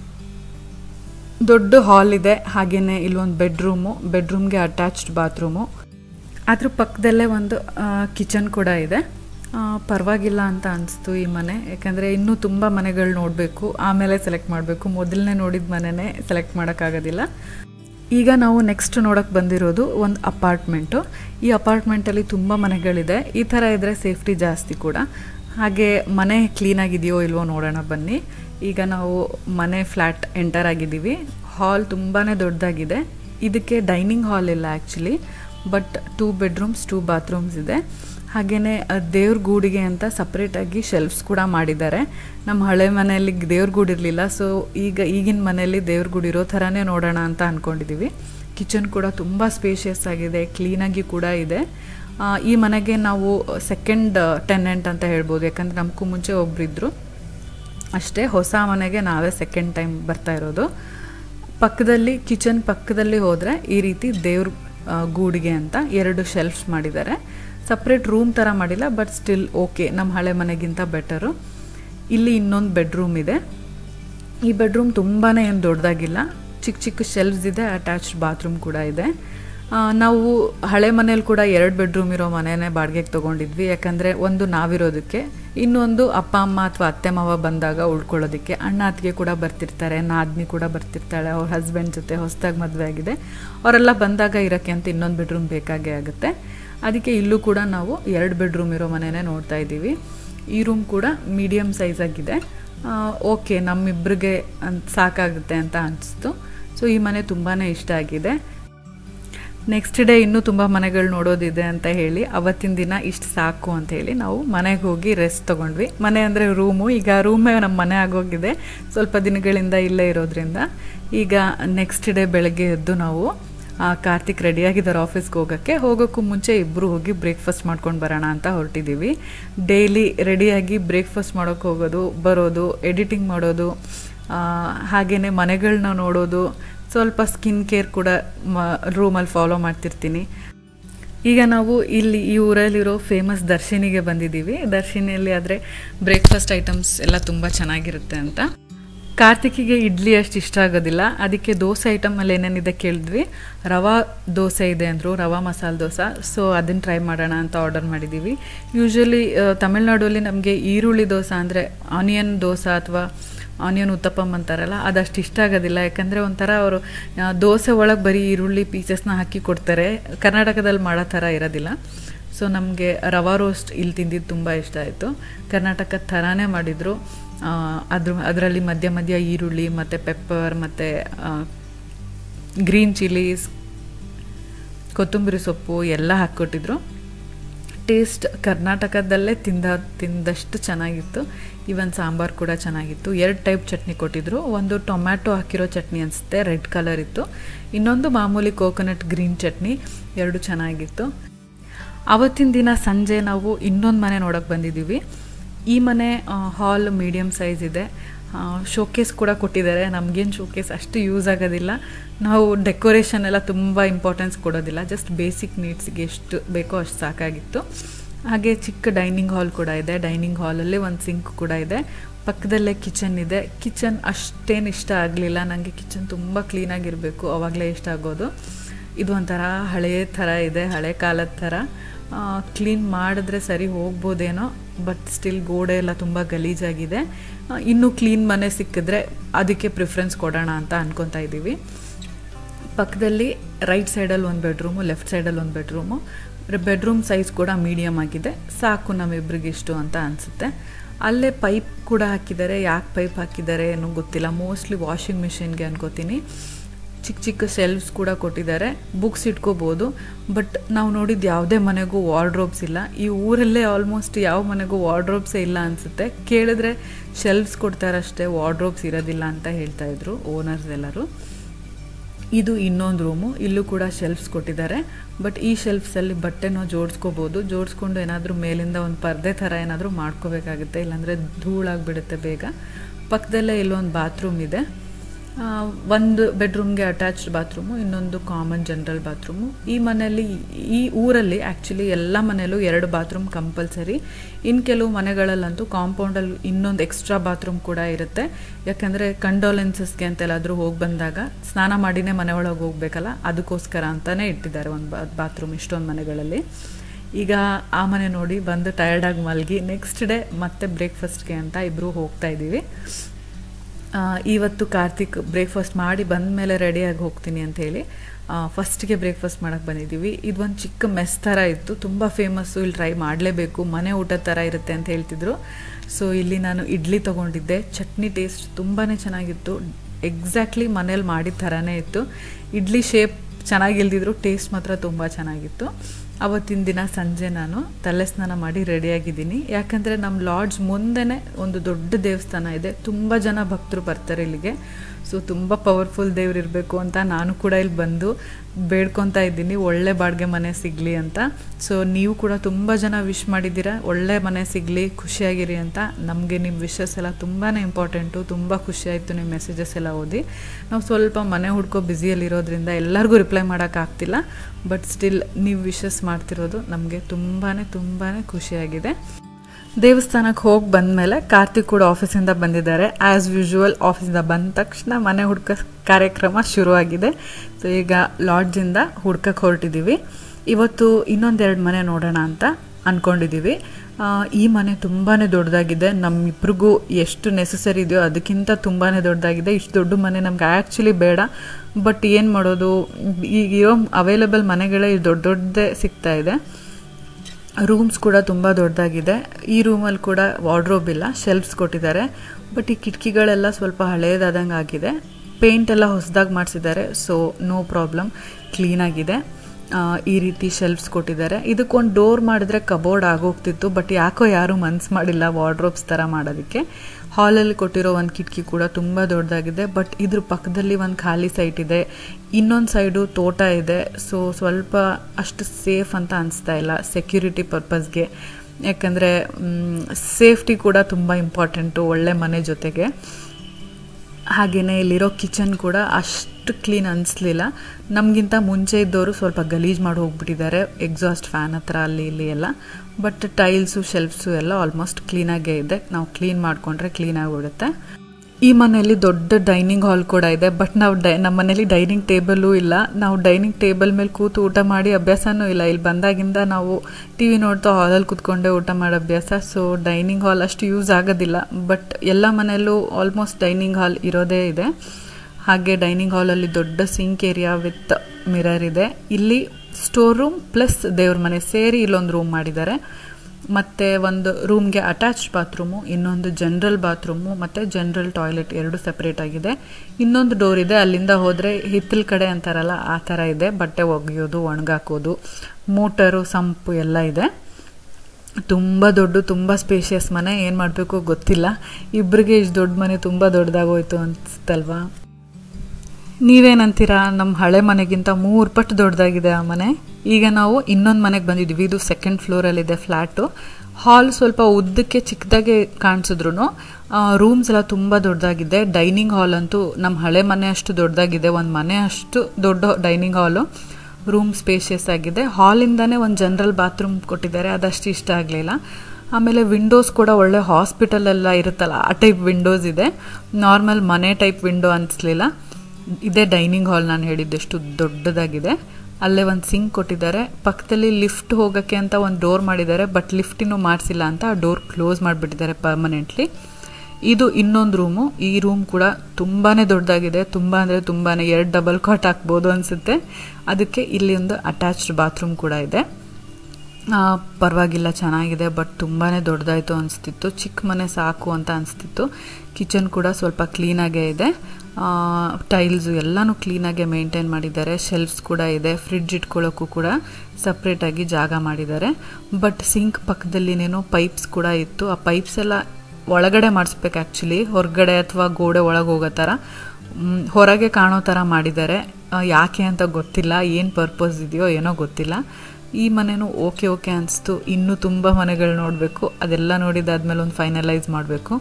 ದೊಡ್ಡ ಹಾಲ್ ಇದೆ ಹಾಗೆಯೇ ಇಲ್ಲೊಂದು ಬೆಡ್ರೂಮು ಬೆಡ್ರೂಮ್ಗೆ ಅಟ್ಯಾಚ್ಡ್ ಬಾತ್ರೂಮು ಅದ್ರ ಪಕ್ಕದಲ್ಲೇ ಒಂದು ಕಿಚನ್ ಕೂಡ ಇದೆ ಪರವಾಗಿಲ್ಲ ಅಂತ ಅನಿಸ್ತು ಈ ಮನೆ ಯಾಕಂದರೆ ಇನ್ನೂ ತುಂಬ ಮನೆಗಳು ನೋಡಬೇಕು ಆಮೇಲೆ ಸೆಲೆಕ್ಟ್ ಮಾಡಬೇಕು ಮೊದಲನೇ ನೋಡಿದ ಮನೆನೇ ಸೆಲೆಕ್ಟ್ ಮಾಡೋಕ್ಕಾಗೋದಿಲ್ಲ ಈಗ ನಾವು ನೆಕ್ಸ್ಟ್ ನೋಡೋಕೆ ಬಂದಿರೋದು ಒಂದು ಅಪಾರ್ಟ್ಮೆಂಟು ಈ ಅಪಾರ್ಟ್ಮೆಂಟಲ್ಲಿ ತುಂಬ ಮನೆಗಳಿದೆ ಈ ಥರ ಇದ್ದರೆ ಸೇಫ್ಟಿ ಜಾಸ್ತಿ ಕೂಡ ಹಾಗೆ ಮನೆ ಕ್ಲೀನಾಗಿದೆಯೋ ಇಲ್ವೋ ನೋಡೋಣ ಬನ್ನಿ ಈಗ ನಾವು ಮನೆ ಫ್ಲ್ಯಾಟ್ ಎಂಟರ್ ಆಗಿದ್ದೀವಿ ಹಾಲ್ ತುಂಬಾ ದೊಡ್ಡದಾಗಿದೆ ಇದಕ್ಕೆ ಡೈನಿಂಗ್ ಹಾಲ್ ಇಲ್ಲ actually but two bedrooms two bathrooms ಇದೆ ಹಾಗೆಯೇ ದೇವ್ರ ಗೂಡಿಗೆ ಅಂತ ಸಪ್ರೇಟಾಗಿ ಶೆಲ್ಫ್ಸ್ ಕೂಡ ಮಾಡಿದ್ದಾರೆ ನಮ್ಮ ಹಳೆ ಮನೆಯಲ್ಲಿ ದೇವ್ರ ಗೂಡು ಇರಲಿಲ್ಲ ಸೊ ಈಗ ಈಗಿನ ಮನೆಯಲ್ಲಿ ದೇವ್ರ ಗೂಡು ಇರೋ ಥರನೇ ನೋಡೋಣ ಅಂತ ಅಂದ್ಕೊಂಡಿದ್ದೀವಿ ಕಿಚನ್ ಕೂಡ ತುಂಬ ಸ್ಪೇಷಿಯಸ್ ಆಗಿದೆ ಕ್ಲೀನಾಗಿ ಕೂಡ ಇದೆ ಈ ಮನೆಗೆ ನಾವು ಸೆಕೆಂಡ್ ಟೆನೆಂಟ್ ಅಂತ ಹೇಳ್ಬೋದು ಯಾಕಂದರೆ ನಮಗೂ ಮುಂಚೆ ಒಬ್ಬರಿದ್ದರು ಅಷ್ಟೇ ಹೊಸ ಮನೆಗೆ ನಾವೇ ಸೆಕೆಂಡ್ ಟೈಮ್ ಬರ್ತಾ ಇರೋದು ಪಕ್ಕದಲ್ಲಿ ಕಿಚನ್ ಪಕ್ಕದಲ್ಲಿ ಹೋದರೆ ಈ ರೀತಿ ದೇವ್ರ ಗೂಡಿಗೆ ಅಂತ ಎರಡು ಶೆಲ್ಫ್ಸ್ ಮಾಡಿದ್ದಾರೆ ಸಪ್ರೇಟ್ ರೂಮ್ ಥರ ಮಾಡಿಲ್ಲ ಬಟ್ ಸ್ಟಿಲ್ ಓಕೆ ನಮ್ಮ ಹಳೆ ಮನೆಗಿಂತ ಬೆಟರು ಇಲ್ಲಿ ಇನ್ನೊಂದು ಬೆಡ್ರೂಮ್ ಇದೆ ಈ ಬೆಡ್ರೂಮ್ ತುಂಬಾ ಏನು ದೊಡ್ಡದಾಗಿಲ್ಲ ಚಿಕ್ಕ ಚಿಕ್ಕ ಶೆಲ್ಫ್ಸ್ ಇದೆ ಅಟ್ಯಾಚ್ಡ್ ಬಾತ್ರೂಮ್ ಕೂಡ ಇದೆ ನಾವು ಹಳೆ ಮನೇಲಿ ಕೂಡ ಎರಡು ಬೆಡ್ರೂಮ್ ಇರೋ ಮನೆಯೇ ಬಾಡಿಗೆಗೆ ತೊಗೊಂಡಿದ್ವಿ ಯಾಕಂದರೆ ಒಂದು ನಾವಿರೋದಕ್ಕೆ ಇನ್ನೊಂದು ಅಪ್ಪ ಅಮ್ಮ ಅಥವಾ ಅತ್ತೆ ಮಾವ ಬಂದಾಗ ಉಳ್ಕೊಳ್ಳೋದಕ್ಕೆ ಅಣ್ಣ ಅತ್ತಿಗೆ ಕೂಡ ಬರ್ತಿರ್ತಾರೆ ನಾದ್ನಿ ಕೂಡ ಬರ್ತಿರ್ತಾಳೆ ಅವ್ರ ಹಸ್ಬೆಂಡ್ ಜೊತೆ ಹೊಸದಾಗಿ ಮದುವೆ ಆಗಿದೆ ಅವರೆಲ್ಲ ಬಂದಾಗ ಇರೋಕ್ಕೆ ಅಂತ ಇನ್ನೊಂದು ಬೆಡ್ರೂಮ್ ಬೇಕಾಗೇ ಆಗುತ್ತೆ ಅದಕ್ಕೆ ಇಲ್ಲೂ ಕೂಡ ನಾವು ಎರಡು ಬೆಡ್ರೂಮ್ ಇರೋ ಮನೆಯೇ ನೋಡ್ತಾ ಇದ್ದೀವಿ ಈ ರೂಮ್ ಕೂಡ ಮೀಡಿಯಮ್ ಸೈಜಾಗಿದೆ ಓಕೆ ನಮ್ಮಿಬ್ರಿಗೆ ಅಂತ ಸಾಕಾಗುತ್ತೆ ಅಂತ ಅನಿಸ್ತು ಸೊ ಈ ಮನೆ ತುಂಬಾ ಇಷ್ಟ ಆಗಿದೆ ನೆಕ್ಸ್ಟ್ ಡೇ ಇನ್ನೂ ತುಂಬ ಮನೆಗಳು ನೋಡೋದಿದೆ ಅಂತ ಹೇಳಿ ಅವತ್ತಿನ ದಿನ ಇಷ್ಟು ಸಾಕು ಅಂತ ಹೇಳಿ ನಾವು ಮನೆಗೆ ಹೋಗಿ ರೆಸ್ಟ್ ತೊಗೊಂಡ್ವಿ ಮನೆ ಅಂದರೆ ರೂಮು ಈಗ ರೂಮೇ ನಮ್ಮ ಮನೆ ಆಗೋಗಿದೆ ಸ್ವಲ್ಪ ದಿನಗಳಿಂದ ಇಲ್ಲೇ ಇರೋದ್ರಿಂದ ಈಗ ನೆಕ್ಸ್ಟ್ ಡೇ ಬೆಳಗ್ಗೆ ಎದ್ದು ನಾವು ಕಾರ್ತಿಕ್ ರೆಡಿಯಾಗಿದ್ದಾರೆ ಆಫೀಸ್ಗೆ ಹೋಗೋಕ್ಕೆ ಹೋಗೋಕ್ಕೂ ಮುಂಚೆ ಇಬ್ಬರು ಹೋಗಿ ಬ್ರೇಕ್ಫಾಸ್ಟ್ ಮಾಡ್ಕೊಂಡು ಬರೋಣ ಅಂತ ಹೊರಟಿದ್ದೀವಿ ಡೈಲಿ ರೆಡಿಯಾಗಿ ಬ್ರೇಕ್ಫಾಸ್ಟ್ ಮಾಡೋಕ್ಕೆ ಹೋಗೋದು ಬರೋದು ಎಡಿಟಿಂಗ್ ಮಾಡೋದು ಹಾಗೆಯೇ ಮನೆಗಳನ್ನ ನೋಡೋದು ಸ್ವಲ್ಪ ಸ್ಕಿನ್ ಕೇರ್ ಕೂಡ ಮ ರೂಮಲ್ಲಿ ಫಾಲೋ ಮಾಡ್ತಿರ್ತೀನಿ ಈಗ ನಾವು ಇಲ್ಲಿ ಈ ಊರಲ್ಲಿರೋ ಫೇಮಸ್ ದರ್ಶಿನಿಗೆ ಬಂದಿದ್ದೀವಿ ದರ್ಶಿನಿಯಲ್ಲಿ ಆದರೆ ಬ್ರೇಕ್ಫಾಸ್ಟ್ ಐಟಮ್ಸ್ ಎಲ್ಲ ತುಂಬ ಚೆನ್ನಾಗಿರುತ್ತೆ ಅಂತ ಕಾರ್ತಿಕಿಗೆ ಇಡ್ಲಿ ಅಷ್ಟು ಇಷ್ಟ ಆಗೋದಿಲ್ಲ ಅದಕ್ಕೆ ದೋಸೆ ಐಟಮಲ್ಲಿ ಏನೇನಿದೆ ಕೇಳಿದ್ವಿ ರವಾ ದೋಸೆ ಇದೆ ಅಂದರು ರವಾ ಮಸಾಲೆ ದೋಸೆ ಸೊ ಅದನ್ನು ಟ್ರೈ ಮಾಡೋಣ ಅಂತ ಆರ್ಡರ್ ಮಾಡಿದ್ದೀವಿ ಯೂಶ್ವಲಿ ತಮಿಳ್ನಾಡಲ್ಲಿ ನಮಗೆ ಈರುಳ್ಳಿ ದೋಸೆ ಅಂದರೆ ಆನಿಯನ್ ದೋಸೆ ಅಥವಾ ಆನಿಯನ್ ಉತ್ತಪ್ಪಮ್ ಅಂತಾರಲ್ಲ ಅದಷ್ಟು ಇಷ್ಟ ಆಗೋದಿಲ್ಲ ಯಾಕಂದರೆ ಒಂಥರ ಅವರು ದೋಸೆ ಒಳಗೆ ಬರೀ ಈರುಳ್ಳಿ ಪೀಸಸ್ನ ಹಾಕಿ ಕೊಡ್ತಾರೆ ಕರ್ನಾಟಕದಲ್ಲಿ ಮಾಡೋ ಥರ ಇರೋದಿಲ್ಲ ಸೊ ನಮಗೆ ರವಾ ರೋಸ್ಟ್ ಇಲ್ಲಿ ತಿಂದಿದ್ದು ತುಂಬ ಇಷ್ಟ ಆಯಿತು ಕರ್ನಾಟಕದ ಥರನೇ ಮಾಡಿದರು ಅದ್ರ ಅದರಲ್ಲಿ ಮಧ್ಯ ಮಧ್ಯ ಈರುಳ್ಳಿ ಮತ್ತು ಪೆಪ್ಪರ್ ಮತ್ತು ಗ್ರೀನ್ ಚಿಲ್ಲೀಸ್ ಕೊತ್ತಂಬರಿ ಸೊಪ್ಪು ಎಲ್ಲ ಹಾಕ್ಕೊಟ್ಟಿದ್ರು ಟೇಸ್ಟ್ ಕರ್ನಾಟಕದಲ್ಲೇ ತಿಂದ ತಿಂದಷ್ಟು ಚೆನ್ನಾಗಿತ್ತು ಈವನ್ ಸಾಂಬಾರು ಕೂಡ ಚೆನ್ನಾಗಿತ್ತು ಎರಡು ಟೈಪ್ ಚಟ್ನಿ ಕೊಟ್ಟಿದ್ರು ಒಂದು ಟೊಮ್ಯಾಟೊ ಹಾಕಿರೋ ಚಟ್ನಿ ಅನಿಸುತ್ತೆ ರೆಡ್ ಕಲರ್ ಇತ್ತು ಇನ್ನೊಂದು ಮಾಮೂಲಿ ಕೋಕೋನಟ್ ಗ್ರೀನ್ ಚಟ್ನಿ ಎರಡು ಚೆನ್ನಾಗಿತ್ತು ಅವತ್ತಿನ ದಿನ ಸಂಜೆ ನಾವು ಇನ್ನೊಂದು ಮನೆ ನೋಡೋಕೆ ಬಂದಿದ್ದೀವಿ ಈ ಮನೆ ಹಾಲ್ ಮೀಡಿಯಮ್ ಸೈಜ್ ಇದೆ ಶೋಕೇಸ್ ಕೂಡ ಕೊಟ್ಟಿದ್ದಾರೆ ನಮಗೇನು ಶೋಕೇಸ್ ಅಷ್ಟು ಯೂಸ್ ಆಗೋದಿಲ್ಲ ನಾವು ಡೆಕೋರೇಷನ್ ಎಲ್ಲ ತುಂಬ ಇಂಪಾರ್ಟೆನ್ಸ್ ಕೊಡೋದಿಲ್ಲ ಜಸ್ಟ್ ಬೇಸಿಕ್ ನೀಡ್ಸ್ಗೆ ಎಷ್ಟು ಬೇಕೋ ಅಷ್ಟು ಸಾಕಾಗಿತ್ತು ಹಾಗೆ ಚಿಕ್ಕ ಡೈನಿಂಗ್ ಹಾಲ್ ಕೂಡ ಇದೆ ಡೈನಿಂಗ್ ಹಾಲಲ್ಲಿ ಒಂದು ಸಿಂಕ್ ಕೂಡ ಇದೆ ಪಕ್ಕದಲ್ಲೇ ಕಿಚನ್ ಇದೆ ಕಿಚನ್ ಅಷ್ಟೇನು ಇಷ್ಟ ಆಗಲಿಲ್ಲ ನನಗೆ ಕಿಚನ್ ತುಂಬ ಕ್ಲೀನಾಗಿರಬೇಕು ಆವಾಗಲೇ ಇಷ್ಟ ಆಗೋದು ಇದು ಒಂಥರ ಹಳೆಯ ಥರ ಇದೆ ಹಳೆ ಕಾಲದ ಥರ ಕ್ಲೀನ್ ಮಾಡಿದ್ರೆ ಸರಿ ಹೋಗ್ಬೋದೇನೋ ಬಟ್ ಸ್ಟಿಲ್ ಗೋಡೆ ಎಲ್ಲ ತುಂಬ ಗಲೀಜಾಗಿದೆ ಇನ್ನೂ ಕ್ಲೀನ್ ಮನೆ ಸಿಕ್ಕಿದ್ರೆ ಅದಕ್ಕೆ ಪ್ರಿಫರೆನ್ಸ್ ಕೊಡೋಣ ಅಂತ ಅನ್ಕೊತಾ ಇದ್ದೀವಿ ಪಕ್ಕದಲ್ಲಿ ರೈಟ್ ಸೈಡಲ್ಲಿ ಒಂದು ಬೆಡ್ರೂಮು ಲೆಫ್ಟ್ ಸೈಡಲ್ಲಿ ಒಂದು ಬೆಡ್ರೂಮು ಬೆಡ್ರೂಮ್ ಸೈಜ್ ಕೂಡ ಮೀಡಿಯಮ್ ಆಗಿದೆ ಸಾಕು ನಮ್ಮಿಬ್ರಿಗೆ ಇಷ್ಟು ಅಂತ ಅನಿಸುತ್ತೆ ಅಲ್ಲೇ ಪೈಪ್ ಕೂಡ ಹಾಕಿದ್ದಾರೆ ಯಾಕೆ ಪೈಪ್ ಹಾಕಿದ್ದಾರೆ ಏನೂ ಗೊತ್ತಿಲ್ಲ ಮೋಸ್ಟ್ಲಿ ವಾಷಿಂಗ್ ಮಿಷಿನ್ಗೆ ಅನ್ಕೋತೀನಿ ಚಿಕ್ಕ ಚಿಕ್ಕ ಶೆಲ್ಫ್ಸ್ ಕೂಡ ಕೊಟ್ಟಿದ್ದಾರೆ ಬುಕ್ಸ್ ಇಟ್ಕೋಬೋದು ಬಟ್ ನಾವು ನೋಡಿದ ಯಾವುದೇ ಮನೆಗೂ ವಾರ್ಡ್ರೋಬ್ಸ್ ಇಲ್ಲ ಈ ಊರಲ್ಲೇ ಆಲ್ಮೋಸ್ಟ್ ಯಾವ ಮನೆಗೂ ವಾರ್ಡ್ರೋಬ್ಸೇ ಇಲ್ಲ ಅನಿಸುತ್ತೆ ಕೇಳಿದ್ರೆ ಶೆಲ್ಫ್ಸ್ ಕೊಡ್ತಾರಷ್ಟೇ ವಾರ್ಡ್ರೋಬ್ಸ್ ಇರೋದಿಲ್ಲ ಅಂತ ಹೇಳ್ತಾ ಇದ್ರು ಓನರ್ಸ್ ಎಲ್ಲರೂ ಇದು ಇನ್ನೊಂದು ರೂಮು ಇಲ್ಲೂ ಕೂಡ ಶೆಲ್ಫ್ಸ್ ಕೊಟ್ಟಿದ್ದಾರೆ ಬಟ್ ಈ ಶೆಲ್ಫ್ಸಲ್ಲಿ ಬಟ್ಟೆನೋ ಜೋಡಿಸ್ಕೋಬೋದು ಜೋಡಿಸ್ಕೊಂಡು ಏನಾದರೂ ಮೇಲಿಂದ ಒಂದು ಪರ್ದೆ ಥರ ಏನಾದರೂ ಮಾಡ್ಕೋಬೇಕಾಗುತ್ತೆ ಇಲ್ಲಾಂದರೆ ಧೂಳಾಗಿಬಿಡುತ್ತೆ ಬೇಗ ಪಕ್ಕದಲ್ಲೇ ಇಲ್ಲೊಂದು ಬಾತ್ರೂಮ್ ಇದೆ ಒಂದು ಬೆಡ್ರೂಮ್ಗೆ ಅಟ್ಯಾಚ್ಡ್ ಬಾತ್ರೂಮು ಇನ್ನೊಂದು ಕಾಮನ್ ಜನರಲ್ ಬಾತ್ರೂಮು ಈ ಮನೆಯಲ್ಲಿ ಈ ಊರಲ್ಲಿ ಆ್ಯಕ್ಚುಲಿ ಎಲ್ಲ ಮನೆಯಲ್ಲೂ ಎರಡು ಬಾತ್ರೂಮ್ ಕಂಪಲ್ಸರಿ ಇನ್ನು ಕೆಲವು ಮನೆಗಳಲ್ಲಂತೂ ಕಾಂಪೌಂಡಲ್ಲಿ ಇನ್ನೊಂದು ಎಕ್ಸ್ಟ್ರಾ ಬಾತ್ರೂಮ್ ಕೂಡ ಇರುತ್ತೆ ಯಾಕಂದರೆ ಕಂಡೋಲೆನ್ಸಸ್ಗೆ ಅಂತ ಎಲ್ಲಾದರೂ ಹೋಗಿ ಬಂದಾಗ ಸ್ನಾನ ಮಾಡಿನೇ ಮನೆ ಒಳಗೆ ಹೋಗ್ಬೇಕಲ್ಲ ಅದಕ್ಕೋಸ್ಕರ ಅಂತಲೇ ಇಟ್ಟಿದ್ದಾರೆ ಒಂದು ಬಾ ಬಾತ್ರೂಮ್ ಇಷ್ಟೊಂದು ಮನೆಗಳಲ್ಲಿ ಈಗ ಆ ಮನೆ ನೋಡಿ ಬಂದು ಟಯರ್ಡಾಗಿ ಮಲಗಿ ನೆಕ್ಸ್ಟ್ ಡೇ ಮತ್ತೆ ಬ್ರೇಕ್ಫಾಸ್ಟ್ಗೆ ಅಂತ ಇಬ್ಬರು ಹೋಗ್ತಾ ಇದ್ದೀವಿ ಇವತ್ತು ಕಾರ್ತಿಕ್ ಬ್ರೇಕ್ಫಾಸ್ಟ್ ಮಾಡಿ ಬಂದ ಮೇಲೆ ರೆಡಿಯಾಗಿ ಹೋಗ್ತೀನಿ ಅಂತ ಹೇಳಿ ಫಸ್ಟಿಗೆ ಬ್ರೇಕ್ಫಾಸ್ಟ್ ಮಾಡೋಕ್ಕೆ ಬಂದಿದ್ದೀವಿ ಇದು ಒಂದು ಚಿಕ್ಕ ಮೆಸ್ ಥರ ಇತ್ತು ತುಂಬ ಫೇಮಸ್ಸು ಇಲ್ಲಿ ಟ್ರೈ ಮಾಡಲೇಬೇಕು ಮನೆ ಊಟದ ಥರ ಇರುತ್ತೆ ಅಂತ ಹೇಳ್ತಿದ್ರು ಸೊ ಇಲ್ಲಿ ನಾನು ಇಡ್ಲಿ ತೊಗೊಂಡಿದ್ದೆ ಚಟ್ನಿ ಟೇಸ್ಟ್ ತುಂಬಾ ಚೆನ್ನಾಗಿತ್ತು ಎಕ್ಸಾಕ್ಟ್ಲಿ ಮನೇಲಿ ಮಾಡಿದ ಥರನೇ ಇತ್ತು ಇಡ್ಲಿ ಶೇಪ್ ಚೆನ್ನಾಗಿಲ್ದಿದ್ರು ಟೇಸ್ಟ್ ಮಾತ್ರ ತುಂಬ ಚೆನ್ನಾಗಿತ್ತು ಅವತ್ತಿನ ದಿನ ಸಂಜೆ ನಾನು ತಲೆ ಸ್ನಾನ ಮಾಡಿ ರೆಡಿಯಾಗಿದ್ದೀನಿ ಯಾಕಂದರೆ ನಮ್ಮ ಲಾಡ್ಜ್ ಮುಂದೆನೇ ಒಂದು ದೊಡ್ಡ ದೇವಸ್ಥಾನ ಇದೆ ತುಂಬ ಜನ ಭಕ್ತರು ಬರ್ತಾರೆ ಇಲ್ಲಿಗೆ ಸೊ ತುಂಬ ಪವರ್ಫುಲ್ ದೇವ್ರು ಇರಬೇಕು ಅಂತ ನಾನು ಕೂಡ ಇಲ್ಲಿ ಬಂದು ಬೇಡ್ಕೊತಾ ಇದ್ದೀನಿ ಒಳ್ಳೆ ಬಾಡಿಗೆ ಮನೆ ಸಿಗಲಿ ಅಂತ ಸೊ ನೀವು ಕೂಡ ತುಂಬ ಜನ ವಿಶ್ ಮಾಡಿದ್ದೀರಾ ಒಳ್ಳೆ ಮನೆ ಸಿಗಲಿ ಖುಷಿಯಾಗಿರಿ ಅಂತ ನಮಗೆ ನಿಮ್ಮ ವಿಶಸ್ ಎಲ್ಲ ತುಂಬಾ ಇಂಪಾರ್ಟೆಂಟು ತುಂಬ ಖುಷಿಯಾಯಿತು ನಿಮ್ಮ ಮೆಸೇಜಸ್ ಎಲ್ಲ ಓದಿ ನಾವು ಸ್ವಲ್ಪ ಮನೆ ಹುಡ್ಕೋ ಬ್ಯುಸಿಯಲ್ಲಿರೋದ್ರಿಂದ ಎಲ್ಲರಿಗೂ ರಿಪ್ಲೈ ಮಾಡೋಕ್ಕಾಗ್ತಿಲ್ಲ ಬಟ್ ಸ್ಟಿಲ್ ನೀವು ವಿಶಸ್ ಮಾಡ್ತಿರೋದು ನಮಗೆ ತುಂಬಾ ತುಂಬಾ ಖುಷಿಯಾಗಿದೆ ದೇವಸ್ಥಾನಕ್ಕೆ ಹೋಗಿ ಬಂದಮೇಲೆ ಕಾರ್ತಿಕ್ ಕೂಡ ಆಫೀಸಿಂದ ಬಂದಿದ್ದಾರೆ ಆ್ಯಸ್ ಯೂಶುವಲ್ ಆಫೀಸಿಂದ ಬಂದ ತಕ್ಷಣ ಮನೆ ಹುಡ್ಕ ಕಾರ್ಯಕ್ರಮ ಶುರುವಾಗಿದೆ ಸೊ ಈಗ ಲಾಡ್ಜಿಂದ ಹುಡ್ಕಕ್ಕೆ ಹೊರಟಿದ್ದೀವಿ ಇವತ್ತು ಇನ್ನೊಂದೆರಡು ಮನೆ ನೋಡೋಣ ಅಂತ ಅಂದ್ಕೊಂಡಿದ್ದೀವಿ ಈ ಮನೆ ತುಂಬಾ ದೊಡ್ಡದಾಗಿದೆ ನಮ್ಮಿಬ್ರಿಗೂ ಎಷ್ಟು ನೆಸಸರಿ ಇದೆಯೋ ಅದಕ್ಕಿಂತ ತುಂಬಾ ದೊಡ್ಡದಾಗಿದೆ ಇಷ್ಟು ದೊಡ್ಡ ಮನೆ ನಮ್ಗೆ ಆ್ಯಕ್ಚುಲಿ ಬೇಡ ಬಟ್ ಏನು ಮಾಡೋದು ಈಗ ಇರೋ ಅವೈಲೇಬಲ್ ಮನೆಗಳೇ ದೊಡ್ಡ ದೊಡ್ಡದೇ ಸಿಗ್ತಾ ಇದೆ ರೂಮ್ಸ್ ಕೂಡ ತುಂಬ ದೊಡ್ಡದಾಗಿದೆ ಈ ರೂಮಲ್ಲಿ ಕೂಡ ವಾರ್ಡ್ರೋಬ್ ಇಲ್ಲ ಶೆಲ್ಫ್ಸ್ ಕೊಟ್ಟಿದ್ದಾರೆ ಬಟ್ ಈ ಕಿಟಕಿಗಳೆಲ್ಲ ಸ್ವಲ್ಪ ಹಳೇದಾದಂಗೆ ಆಗಿದೆ ಪೇಂಟ್ ಎಲ್ಲ ಹೊಸದಾಗಿ ಮಾಡಿಸಿದ್ದಾರೆ ಸೊ ನೋ ಪ್ರಾಬ್ಲಮ್ ಕ್ಲೀನಾಗಿದೆ ಈ ರೀತಿ ಶೆಲ್ಫ್ಸ್ ಕೊಟ್ಟಿದ್ದಾರೆ ಇದಕ್ಕೊಂದು ಡೋರ್ ಮಾಡಿದ್ರೆ ಕಬೋರ್ಡ್ ಆಗೋಗ್ತಿತ್ತು ಬಟ್ ಯಾಕೋ ಯಾರೂ ಮನ್ಸು ಮಾಡಿಲ್ಲ ವಾರ್ಡ್ರೋಬ್ಸ್ ಥರ ಮಾಡೋದಕ್ಕೆ ಹಾಲಲ್ಲಿ ಕೊಟ್ಟಿರೋ ಒಂದು ಕಿಟಕಿ ಕೂಡ ತುಂಬ ದೊಡ್ಡದಾಗಿದೆ ಬಟ್ ಇದ್ರ ಪಕ್ಕದಲ್ಲಿ ಒಂದು ಖಾಲಿ ಸೈಟ್ ಇದೆ ಇನ್ನೊಂದು ಸೈಡು ತೋಟ ಇದೆ ಸೊ ಸ್ವಲ್ಪ ಅಷ್ಟು ಸೇಫ್ ಅಂತ ಅನಿಸ್ತಾ ಇಲ್ಲ ಸೆಕ್ಯೂರಿಟಿ ಪರ್ಪಸ್ಗೆ ಯಾಕಂದರೆ ಸೇಫ್ಟಿ ಕೂಡ ತುಂಬ ಇಂಪಾರ್ಟೆಂಟು ಒಳ್ಳೆ ಮನೆ ಜೊತೆಗೆ ಹಾಗೆಯೇ ಇಲ್ಲಿರೋ ಕಿಚನ್ ಕೂಡ ಅಷ್ಟು ಕ್ಲೀನ್ ಅನಿಸ್ಲಿಲ್ಲ ನಮಗಿಂತ ಮುಂಚೆ ಇದ್ದವರು ಸ್ವಲ್ಪ ಗಲೀಜು ಮಾಡಿ ಹೋಗ್ಬಿಟ್ಟಿದ್ದಾರೆ ಎಕ್ಸಾಸ್ಟ್ ಫ್ಯಾನ್ ಹತ್ರ ಅಲ್ಲಿ ಇಲ್ಲಿ ಎಲ್ಲ ಬಟ್ ಟೈಲ್ಸು ಶೆಲ್ಫ್ಸು ಎಲ್ಲ ಆಲ್ಮೋಸ್ಟ್ ಕ್ಲೀನಾಗೇ ಇದೆ ನಾವು ಕ್ಲೀನ್ ಮಾಡಿಕೊಂಡ್ರೆ ಕ್ಲೀನಾಗಿ ಈ ಮನೆಯಲ್ಲಿ ದೊಡ್ಡ ಡೈನಿಂಗ್ ಹಾಲ್ ಕೂಡ ಇದೆ ಬಟ್ ನಾವು ಡೈ ನಮ್ಮ ಮನೇಲಿ ಡೈನಿಂಗ್ ಟೇಬಲ್ಲೂ ಇಲ್ಲ ನಾವು ಡೈನಿಂಗ್ ಟೇಬಲ್ ಮೇಲೆ ಕೂತು ಊಟ ಮಾಡಿ ಅಭ್ಯಾಸನೂ ಇಲ್ಲ ಇಲ್ಲಿ ಬಂದಾಗಿಂದ ನಾವು ಟಿ ವಿ ನೋಡ್ತಾ ಹಾಲಲ್ಲಿ ಕೂತ್ಕೊಂಡೇ ಊಟ ಮಾಡೋ ಅಭ್ಯಾಸ ಸೊ ಡೈನಿಂಗ್ ಹಾಲ್ ಅಷ್ಟು ಯೂಸ್ ಆಗೋದಿಲ್ಲ ಬಟ್ ಎಲ್ಲ ಮನೆಯಲ್ಲೂ ಆಲ್ಮೋಸ್ಟ್ ಡೈನಿಂಗ್ ಹಾಲ್ ಇರೋದೇ ಇದೆ ಹಾಗೆ ಡೈನಿಂಗ್ ಹಾಲಲ್ಲಿ ದೊಡ್ಡ ಸಿಂಕ್ ಏರಿಯಾ ವಿತ್ ಮಿರರ್ ಇದೆ ಇಲ್ಲಿ ಸ್ಟೋರ್ ರೂಮ್ ಪ್ಲಸ್ ದೇವ್ರ ಮನೆ ಸೇರಿ ಇಲ್ಲೊಂದು ರೂಮ್ ಮಾಡಿದ್ದಾರೆ ಮತ್ತು ಒಂದು ರೂಮ್ಗೆ ಅಟ್ಯಾಚ್ಡ್ ಬಾತ್ರೂಮು ಇನ್ನೊಂದು ಜನರಲ್ ಬಾತ್ರೂಮು ಮತ್ತು ಜನರಲ್ ಟಾಯ್ಲೆಟ್ ಎರಡು ಸಪ್ರೇಟ್ ಆಗಿದೆ ಇನ್ನೊಂದು ಡೋರ್ ಇದೆ ಅಲ್ಲಿಂದ ಹೋದರೆ ಹಿತ್ತಲ ಕಡೆ ಅಂತಾರಲ್ಲ ಆ ಥರ ಇದೆ ಬಟ್ಟೆ ಒಗೆಯೋದು ಒಣಗಾಕೋದು ಮೋಟರು ಸಂಪು ಎಲ್ಲ ಇದೆ ತುಂಬ ದೊಡ್ಡ ತುಂಬ ಸ್ಪೇಷಿಯಸ್ ಮನೆ ಏನು ಮಾಡಬೇಕು ಗೊತ್ತಿಲ್ಲ ಇಬ್ಬರಿಗೆ ಇಷ್ಟು ದೊಡ್ಡ ಮನೆ ತುಂಬ ದೊಡ್ಡದಾಗೋಯ್ತು ಅನಿಸ್ತಲ್ವಾ ನೀವೇನಂತೀರಾ ನಮ್ಮ ಹಳೆ ಮನೆಗಿಂತ ಮೂರು ಪಟ್ಟು ದೊಡ್ಡದಾಗಿದೆ ಆ ಮನೆ ಈಗ ನಾವು ಇನ್ನೊಂದು ಮನೆಗೆ ಬಂದಿದ್ದೀವಿ ಇದು ಸೆಕೆಂಡ್ ಫ್ಲೋರಲ್ಲಿದೆ ಫ್ಲ್ಯಾಟು ಹಾಲ್ ಸ್ವಲ್ಪ ಉದ್ದಕ್ಕೆ ಚಿಕ್ಕದಾಗೆ ಕಾಣಿಸಿದ್ರು ರೂಮ್ಸ್ ಎಲ್ಲ ತುಂಬ ದೊಡ್ಡದಾಗಿದೆ ಡೈನಿಂಗ್ ಹಾಲ್ ಅಂತೂ ನಮ್ಮ ಹಳೆ ಮನೆ ಅಷ್ಟು ದೊಡ್ಡದಾಗಿದೆ ಒಂದು ಮನೆ ಅಷ್ಟು ದೊಡ್ಡ ಡೈನಿಂಗ್ ಹಾಲು ರೂಮ್ ಸ್ಪೇಷಿಯಸ್ ಆಗಿದೆ ಹಾಲಿಂದನೇ ಒಂದು ಜನರಲ್ ಬಾತ್ರೂಮ್ ಕೊಟ್ಟಿದ್ದಾರೆ ಅದಷ್ಟು ಇಷ್ಟ ಆಗಲಿಲ್ಲ ಆಮೇಲೆ ವಿಂಡೋಸ್ ಕೂಡ ಒಳ್ಳೆ ಹಾಸ್ಪಿಟಲ್ ಎಲ್ಲ ಇರುತ್ತಲ್ಲ ಆ ಟೈಪ್ ವಿಂಡೋಸ್ ಇದೆ ನಾರ್ಮಲ್ ಮನೆ ಟೈಪ್ ವಿಂಡೋ ಅನಿಸ್ಲಿಲ್ಲ ಇದೇ ಡೈನಿಂಗ್ ಹಾಲ್ ನಾನು ಹೇಳಿದ್ದೆಷ್ಟು ದೊಡ್ಡದಾಗಿದೆ ಅಲ್ಲೇ ಒಂದು ಸಿಂಕ್ ಕೊಟ್ಟಿದ್ದಾರೆ ಪಕ್ಕದಲ್ಲಿ ಲಿಫ್ಟ್ ಹೋಗೋಕ್ಕೆ ಅಂತ ಒಂದು ಡೋರ್ ಮಾಡಿದ್ದಾರೆ ಬಟ್ ಲಿಫ್ಟ್ ಇನ್ನೂ ಮಾಡಿಸಿಲ್ಲ ಅಂತ ಆ ಡೋರ್ ಕ್ಲೋಸ್ ಮಾಡಿಬಿಟ್ಟಿದ್ದಾರೆ ಪರ್ಮನೆಂಟ್ಲಿ ಇದು ಇನ್ನೊಂದು ರೂಮು ಈ ರೂಮ್ ಕೂಡ ತುಂಬಾ ದೊಡ್ಡದಾಗಿದೆ ತುಂಬ ಅಂದರೆ ತುಂಬಾ ಎರಡು ಡಬಲ್ ಕಾಟ್ ಹಾಕ್ಬೋದು ಅನಿಸುತ್ತೆ ಅದಕ್ಕೆ ಇಲ್ಲಿ ಒಂದು ಅಟ್ಯಾಚ್ಡ್ ಬಾತ್ರೂಮ್ ಕೂಡ ಇದೆ ಆ, ಪರವಾಗಿಲ್ಲ ಚೆನ್ನಾಗಿದೆ ಬಟ್ ತುಂಬಾ ದೊಡ್ಡದಾಯಿತು ಅನಿಸ್ತಿತ್ತು ಚಿಕ್ಕ ಮನೆ ಸಾಕು ಅಂತ ಅನಿಸ್ತಿತ್ತು ಕಿಚನ್ ಕೂಡ ಸ್ವಲ್ಪ ಕ್ಲೀನಾಗೇ ಇದೆ ಟೈಲ್ಸು ಎಲ್ಲನೂ ಕ್ಲೀನಾಗೆ ಮೇಂಟೈನ್ ಮಾಡಿದ್ದಾರೆ ಶೆಲ್ಫ್ಸ್ ಕೂಡ ಇದೆ ಫ್ರಿಡ್ಜ್ ಇಟ್ಕೊಳ್ಳೋಕ್ಕೂ ಕೂಡ ಸಪ್ರೇಟಾಗಿ ಜಾಗ ಮಾಡಿದ್ದಾರೆ ಬಟ್ ಸಿಂಕ್ ಪಕ್ಕದಲ್ಲಿನೇನೋ ಪೈಪ್ಸ್ ಕೂಡ ಇತ್ತು ಆ ಪೈಪ್ಸ್ ಎಲ್ಲ ಒಳಗಡೆ ಮಾಡಿಸ್ಬೇಕು ಆ್ಯಕ್ಚುಲಿ ಹೊರಗಡೆ ಅಥವಾ ಗೋಡೆ ಒಳಗೆ ಹೋಗೋ ಥರ ಮ್, ಹೊರಗೆ ಕಾಣೋ ಥರ ಮಾಡಿದ್ದಾರೆ ಆ, ಯಾಕೆ ಅಂತ ಗೊತ್ತಿಲ್ಲ ಏನು ಪರ್ಪಸ್ ಇದೆಯೋ ಏನೋ ಗೊತ್ತಿಲ್ಲ ಈ ಮನೆನೂ ಓಕೆ ಓಕೆ ಅನಿಸ್ತು ಇನ್ನೂ ತುಂಬ ಮನೆಗಳು ನೋಡಬೇಕು ಅದೆಲ್ಲ ನೋಡಿದಾದ್ಮೇಲೆ ಒಂದು ಫೈನಲೈಸ್ ಮಾಡಬೇಕು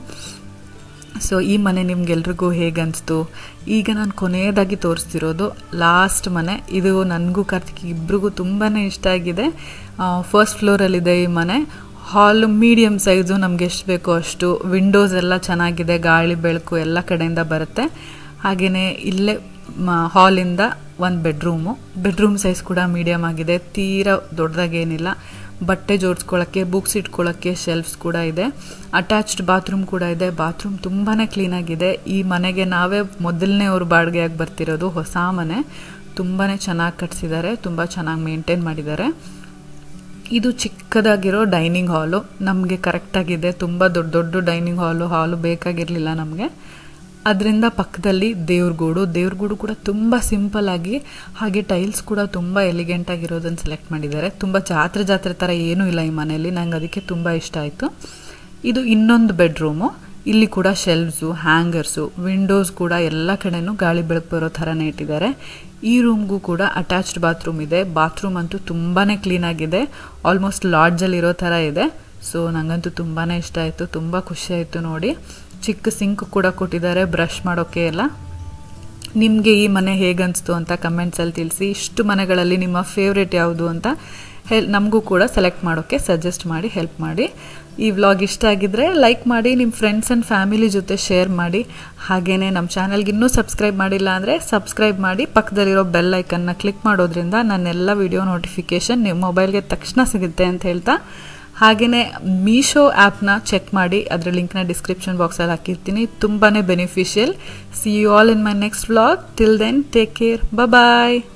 ಸೊ ಈ ಮನೆ ನಿಮ್ಗೆಲ್ರಿಗೂ ಹೇಗೆ ಅನಿಸ್ತು ಈಗ ನಾನು ಕೊನೆಯದಾಗಿ ತೋರಿಸ್ತಿರೋದು ಲಾಸ್ಟ್ ಮನೆ ಇದು ನನಗೂ ಕಾರ್ತಿಕ್ ಇಬ್ರಿಗೂ ತುಂಬಾ ಇಷ್ಟ ಆಗಿದೆ ಫಸ್ಟ್ ಫ್ಲೋರಲ್ಲಿದೆ ಈ ಮನೆ ಹಾಲ್ ಮೀಡಿಯಮ್ ಸೈಜು ನಮ್ಗೆ ಎಷ್ಟು ಬೇಕೋ ಅಷ್ಟು ವಿಂಡೋಸ್ ಎಲ್ಲ ಚೆನ್ನಾಗಿದೆ ಗಾಳಿ ಬೆಳಕು ಎಲ್ಲ ಕಡೆಯಿಂದ ಬರುತ್ತೆ ಹಾಗೆಯೇ ಇಲ್ಲೇ ಹಾಲಿಂದ ಒಂದು ಬೆಡ್ರೂಮು ಬೆಡ್ರೂಮ್ ಸೈಜ್ ಕೂಡ ಮೀಡಿಯಮ್ ಆಗಿದೆ ತೀರಾ ದೊಡ್ಡದಾಗೇನಿಲ್ಲ ಬಟ್ಟೆ ಜೋಡಿಸ್ಕೊಳ್ಳೋಕ್ಕೆ ಬುಕ್ಸ್ ಇಟ್ಕೊಳ್ಳೋಕ್ಕೆ ಶೆಲ್ಫ್ಸ್ ಕೂಡ ಇದೆ ಅಟ್ಯಾಚ್ಡ್ ಬಾತ್ರೂಮ್ ಕೂಡ ಇದೆ ಬಾತ್ರೂಮ್ ತುಂಬಾ ಕ್ಲೀನಾಗಿದೆ ಈ ಮನೆಗೆ ನಾವೇ ಮೊದಲನೇ ಅವ್ರು ಬಾಡಿಗೆಯಾಗಿ ಬರ್ತಿರೋದು ಹೊಸ ಮನೆ ತುಂಬಾ ಚೆನ್ನಾಗಿ ಕಟ್ಸಿದ್ದಾರೆ ತುಂಬ ಚೆನ್ನಾಗಿ ಮೇಂಟೈನ್ ಮಾಡಿದ್ದಾರೆ ಇದು ಚಿಕ್ಕದಾಗಿರೋ ಡೈನಿಂಗ್ ಹಾಲು ನಮಗೆ ಕರೆಕ್ಟಾಗಿದೆ ತುಂಬ ದೊಡ್ಡ ದೊಡ್ಡ ಡೈನಿಂಗ್ ಹಾಲು ಹಾಲು ಬೇಕಾಗಿರಲಿಲ್ಲ ನಮಗೆ ಅದರಿಂದ ಪಕ್ಕದಲ್ಲಿ ದೇವ್ರಗೂಡು ದೇವ್ರಗೂಡು ಕೂಡ ತುಂಬ ಸಿಂಪಲ್ ಆಗಿ ಹಾಗೆ ಟೈಲ್ಸ್ ಕೂಡ ತುಂಬ ಎಲಿಗೆಂಟ್ ಆಗಿರೋದನ್ನು ಸೆಲೆಕ್ಟ್ ಮಾಡಿದ್ದಾರೆ ತುಂಬ ಜಾತ್ರೆ ಜಾತ್ರೆ ಥರ ಏನೂ ಇಲ್ಲ ಈ ಮನೆಯಲ್ಲಿ ನಂಗೆ ಅದಕ್ಕೆ ತುಂಬ ಇಷ್ಟ ಆಯಿತು ಇದು ಇನ್ನೊಂದು ಬೆಡ್ರೂಮು ಇಲ್ಲಿ ಕೂಡ ಶೆಲ್ವ್ಸು ಹ್ಯಾಂಗರ್ಸು ವಿಂಡೋಸ್ ಕೂಡ ಎಲ್ಲ ಕಡೆನೂ ಗಾಳಿ ಬೆಳಕು ಬರೋ ಥರನೇ ಇಟ್ಟಿದ್ದಾರೆ ಈ ರೂಮ್ಗೂ ಕೂಡ ಅಟ್ಯಾಚ್ಡ್ ಬಾತ್ರೂಮ್ ಇದೆ ಬಾತ್ರೂಮ್ ಅಂತೂ ತುಂಬಾ ಕ್ಲೀನಾಗಿದೆ ಆಲ್ಮೋಸ್ಟ್ ಲಾಡ್ಜಲ್ಲಿ ಇರೋ ಥರ ಇದೆ ಸೊ ನನಗಂತೂ ತುಂಬಾ ಇಷ್ಟ ಆಯಿತು ತುಂಬ ಖುಷಿ ಆಯಿತು ನೋಡಿ ಚಿಕ್ಕ ಸಿಂಕ್ ಕೂಡ ಕೊಟ್ಟಿದ್ದಾರೆ ಬ್ರಷ್ ಮಾಡೋಕ್ಕೆ ಎಲ್ಲ ನಿಮಗೆ ಈ ಮನೆ ಹೇಗನ್ನಿಸ್ತು ಅಂತ ಕಮೆಂಟ್ಸಲ್ಲಿ ತಿಳಿಸಿ ಇಷ್ಟು ಮನೆಗಳಲ್ಲಿ ನಿಮ್ಮ ಫೇವ್ರೇಟ್ ಯಾವುದು ಅಂತ ಹೆಲ್ ನಮಗೂ ಕೂಡ ಸೆಲೆಕ್ಟ್ ಮಾಡೋಕ್ಕೆ ಸಜೆಸ್ಟ್ ಮಾಡಿ ಹೆಲ್ಪ್ ಮಾಡಿ ಈ ವ್ಲಾಗ್ ಇಷ್ಟ ಆಗಿದ್ರೆ ಲೈಕ್ ಮಾಡಿ ನಿಮ್ಮ ಫ್ರೆಂಡ್ಸ್ ಆ್ಯಂಡ್ ಫ್ಯಾಮಿಲಿ ಜೊತೆ ಶೇರ್ ಮಾಡಿ ಹಾಗೆಯೇ ನಮ್ಮ ಚಾನಲ್ಗೆ ಇನ್ನೂ ಸಬ್ಸ್ಕ್ರೈಬ್ ಮಾಡಿಲ್ಲ ಅಂದರೆ ಸಬ್ಸ್ಕ್ರೈಬ್ ಮಾಡಿ ಪಕ್ಕದಲ್ಲಿರೋ ಬೆಲ್ ಐಕನ್ನ ಕ್ಲಿಕ್ ಮಾಡೋದ್ರಿಂದ ನನ್ನೆಲ್ಲ ವಿಡಿಯೋ ನೋಟಿಫಿಕೇಷನ್ ನಿಮ್ಮ ಮೊಬೈಲ್ಗೆ ತಕ್ಷಣ ಸಿಗುತ್ತೆ ಅಂತ ಹೇಳ್ತಾ ಹಾಗೆಯೇ ಮೀಶೋ ಆ್ಯಪ್ನ ಚೆಕ್ ಮಾಡಿ ಅದರ ಲಿಂಕ್ನ ಡಿಸ್ಕ್ರಿಪ್ಷನ್ ಬಾಕ್ಸಲ್ಲಿ ಹಾಕಿರ್ತೀನಿ ತುಂಬಾ beneficial see you all in my next vlog till then take care bye